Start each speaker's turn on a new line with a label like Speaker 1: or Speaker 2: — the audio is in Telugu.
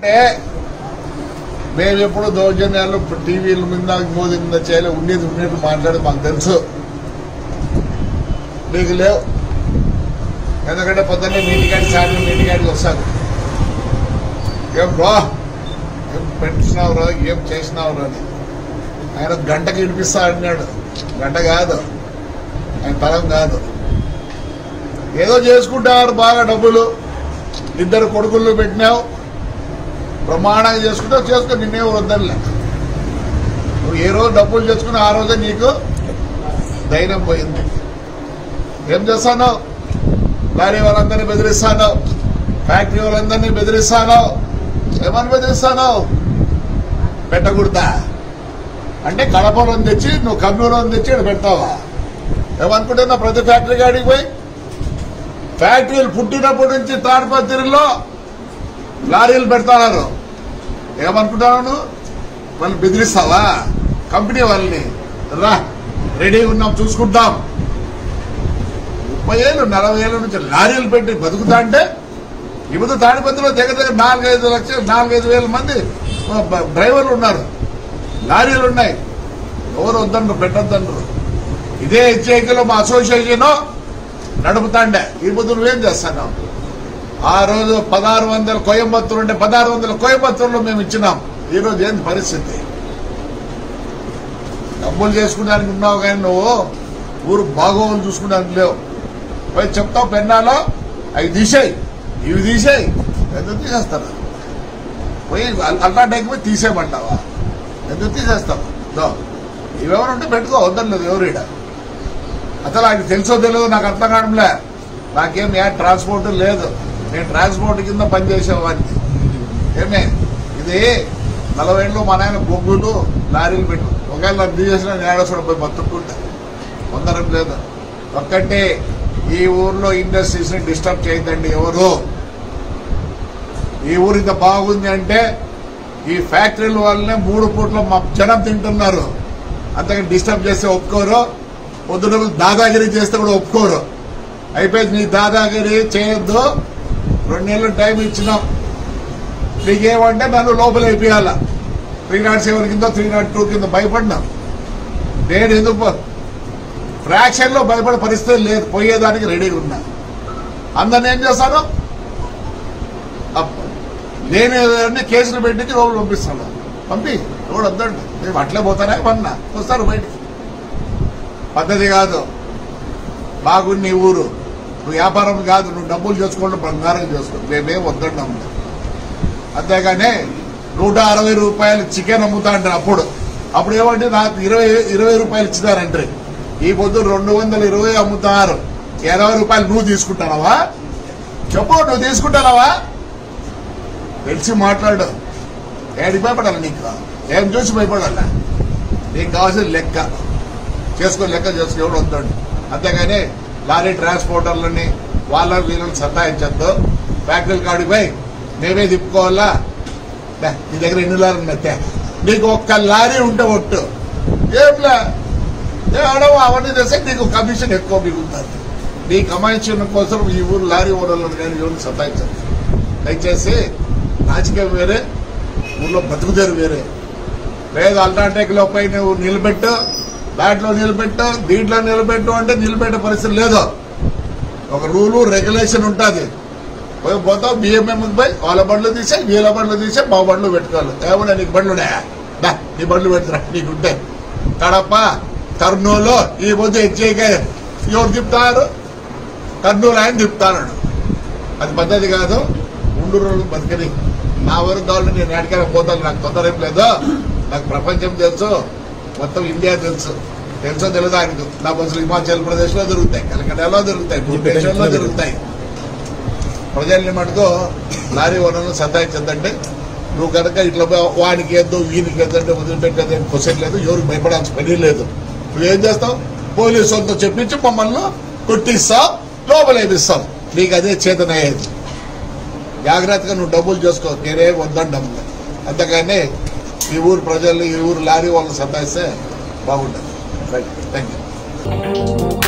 Speaker 1: అంటే మేము ఎప్పుడు దౌర్జన్యాలు టీవీల మీద మోదీ మీద చేయలే ఉండేది ఉండేది మాట్లాడి మాకు తెలుసు మీకు లేవు ఎందుకంటే పొద్దున్నే నీటికాడి సాయంత్రం నీటికాడికి వస్తాను ఏం రా ఏం పెట్టినావురా ఏం చేసినావురా అని ఆయన గంటకి వినిపిస్తా అన్నాడు గంట కాదు ఆయన తరం కాదు ఏదో చేసుకుంటారు బాగా డబ్బులు ఇద్దరు కొడుకులు పెట్టినావు ప్రమాణంగా చేసుకుంటావు చేసుకో నిన్నే వద్దనిలే నువ్వు ఏ రోజు డబ్బులు చేసుకుని ఆ రోజే నీకు ధైర్యం పోయింది ఏం చేస్తాను లారీ వాళ్ళందరినీ బెదిరిస్తాను ఫ్యాక్టరీ వాళ్ళందరినీ బెదిరిస్తాను ఏమని బెదిరిస్తాను పెట్టకూడదా అంటే కడపలో తెచ్చి నువ్వు కర్నూలులో తెచ్చి ఇక్కడ పెడతావా ఏమనుకుంటున్నా ప్రతి ఫ్యాక్టరీ కాడికి పోయి ఫ్యాక్టరీలు పుట్టినప్పటి నుంచి తాడిపత్రిలో లారీలు పెడతారు ఏమనుకుంటున్నావు నువ్వు వాళ్ళు బెదిరిస్తావా కంపెనీ వాళ్ళని రా రెడీ ఉన్నాం చూసుకుంటాం ముప్పై ఏళ్ళు నలభై ఏళ్ళ నుంచి లారీలు పెట్టి బతుకుతా అంటే ఇప్పుడు తాడిపత్రిలో దగ్గర దగ్గర నాలుగైదు లక్షలు నాలుగైదు వేల మంది ఆ, బ- డ్రైవర్లు ఉన్నారు లారీలు ఉన్నాయి ఎవరు వద్దండ్రు పెట్టొద్దండ్రు ఇదే హెచ్ఐకలో మా అసోసియేషన్ నడుపుతాండే ఈ పొద్దు నువ్వేం చేస్తాను ఆ రోజు పదహారు వందల కోయంబత్తూరు అంటే పదహారు వందల కోయంబత్తూరులో మేము ఇచ్చినాం ఈ రోజు ఏంది పరిస్థితి డబ్బులు చేసుకున్నానికి ఉన్నావు కానీ నువ్వు ఊరు బాగోగులు చూసుకున్నానికి లేవు పోయి చెప్తావు పెన్నాలో అవి తీసేయి ఇవి తీసేయి ఎందుకు తీసేస్తారు పోయి అల్లాంటి పోయి తీసేయమంటావా ఎందుకు తీసేస్తావు దో ఇవెవరుంటే పెట్టుకో వద్దలేదు ఎవరు ఈడ అసలు ఆయనకు తెలుసో తెలియదు నాకు అర్థం కావడంలే నాకేం ఏ ట్రాన్స్పోర్ట్ లేదు నేను ట్రాన్స్పోర్ట్ కింద పనిచేసేవాడిని ఏమే ఇది నలభై ఏళ్ళు మా నాయన బొగ్గులు లారీలు పెట్టు ఒకవేళ నన్ను తీసేసిన నేను ఏడసోడ పోయి బతుక్కుంటా పొందడం లేదు ఒక్కటే ఈ ఊర్లో ఇండస్ట్రీస్ ని డిస్టర్బ్ చేయొద్దండి ఎవరు ఈ ఊరు ఇంత బాగుంది అంటే ఈ ఫ్యాక్టరీల వల్లనే మూడు పూట్ల మా జనం తింటున్నారు అంతగా డిస్టర్బ్ చేస్తే ఒప్పుకోరు పొద్దున దాదాగిరి చేస్తే కూడా ఒప్పుకోరు అయిపోయింది నీ దాదాగిరి చేయొద్దు రెండు నెలలు టైం ఇచ్చినాం నీకేమంటే నన్ను లోపల అయిపోయాల త్రీ నాట్ సెవెన్ కింద త్రీ నాట్ టూ కింద భయపడినా నేను ఎందుకు ఫ్రాక్షన్ లో భయపడే పరిస్థితి లేదు పోయేదానికి రెడీగా ఉన్నా అందరిని ఏం చేస్తాను అప్- నేను ఏదైనా కేసులు పెట్టి లోపల పంపిస్తాను పంపి ఎవడు వద్దండి నేను అట్లే పోతానే వన్నా వస్తారు బయటికి పద్ధతి కాదు బాగుంది నీ ఊరు నువ్వు వ్యాపారం కాదు నువ్వు డబ్బులు చేసుకోవడం బంగారం చేసుకో మేమేం వద్దన్నాం అంతేగాని నూట అరవై రూపాయలు చికెన్ అమ్ముతా అంటారు అప్పుడు అప్పుడు ఏమంటే నాకు ఇరవై ఇరవై రూపాయలు ఇచ్చినారంటే ఈ పొద్దు రెండు వందల ఇరవై అమ్ముతారు ఇరవై రూపాయలు నువ్వు తీసుకుంటానవా చెప్పు నువ్వు తీసుకుంటానవా తెలిసి మాట్లాడు ఏడికి భయపడాలి నీకు ఏం చూసి భయపడాలా నీకు కావాల్సిన లెక్క చేసుకో లెక్క చేసుకో ఎవడు వద్దండి అంతేగాని లారీ ట్రాన్స్పోర్టర్లని వాళ్ళ వీళ్ళని సతాయించద్దు ఫ్యాక్టరీ కాడికి పోయి మేమే తిప్పుకోవాలా దా, నీ దగ్గర ఎన్ని లారీ ఉన్నాయి నీకు ఒక్క లారీ ఉంటే ఒట్టు ఏంలే ఏ అడవు అవన్నీ తెస్తే నీకు కమిషన్ ఎక్కువ మిగులుతుంది నీ కమాయించిన కోసం ఈ ఊరు లారీ ఓనర్లను కానీ ఎవరిని సతాయించదు దయచేసి రాజకీయం వేరే ఊర్లో బతుకుదేరు వేరే లేదు అల్ట్రాటెక్ లో పై నువ్వు నిలబెట్టు దాంట్లో నిలబెట్టు దీంట్లో నిలబెట్టు అంటే నిలబెట్టే పరిస్థితి లేదు ఒక రూలు రెగ్యులేషన్ ఉంటుంది పోయి పోతావు బిఎంఎం పోయి వాళ్ళ బండ్లు తీసే వీళ్ళ బండ్లు తీసే మా బండ్లు పెట్టుకోవాలి ఏమన్నా నీకు బండ్లు ఉన్నాయా దా నీ బండ్లు పెడతారా నీకుంటే కడప కర్నూలు ఈ పొద్దు హెచ్ఐకే ఎవరు తిప్పుతారు కర్నూలు ఆయన తిప్పుతాడు అది పద్ధతి కాదు ఉండు రోజులు బతికని నా వరకు కావాలి నేను ఎక్కడికైనా పోతాను నాకు తొందర ఏం లేదు నాకు ప్రపంచం తెలుసు మొత్తం ఇండియా తెలుసు తెలుసో తెలియదు ఆయనకు నా బస్సులు హిమాచల్ ప్రదేశ్ లో దొరుకుతాయి కలకటాలో దొరుకుతాయి భువనేశ్వర్లో దొరుకుతాయి ప్రజల్ని మటుకు లారీ ఓనర్లు సతాయించద్దంటే నువ్వు కనుక ఇట్లా పో- వానికి ఏదో వీనికి ఏదంటే వదిలిపెట్టేది క్వశ్చన్ లేదు ఎవరికి భయపడాల్సిన పని లేదు నువ్వేం చేస్తావు పోలీసు వాళ్ళతో చెప్పించి మమ్మల్ని కొట్టిస్తావు లోపలేపిస్తావు నీకు అదే చేతనయ్యేది జాగ్రత్తగా నువ్వు డబ్బులు చేసుకో నేనే వద్దండం అంతేగాని ఈ ఊరు ప్రజలు ఈ ఊరు లారీ వాళ్ళని సతాయిస్తే బాగుంటుంది థ్యాంక్ యూ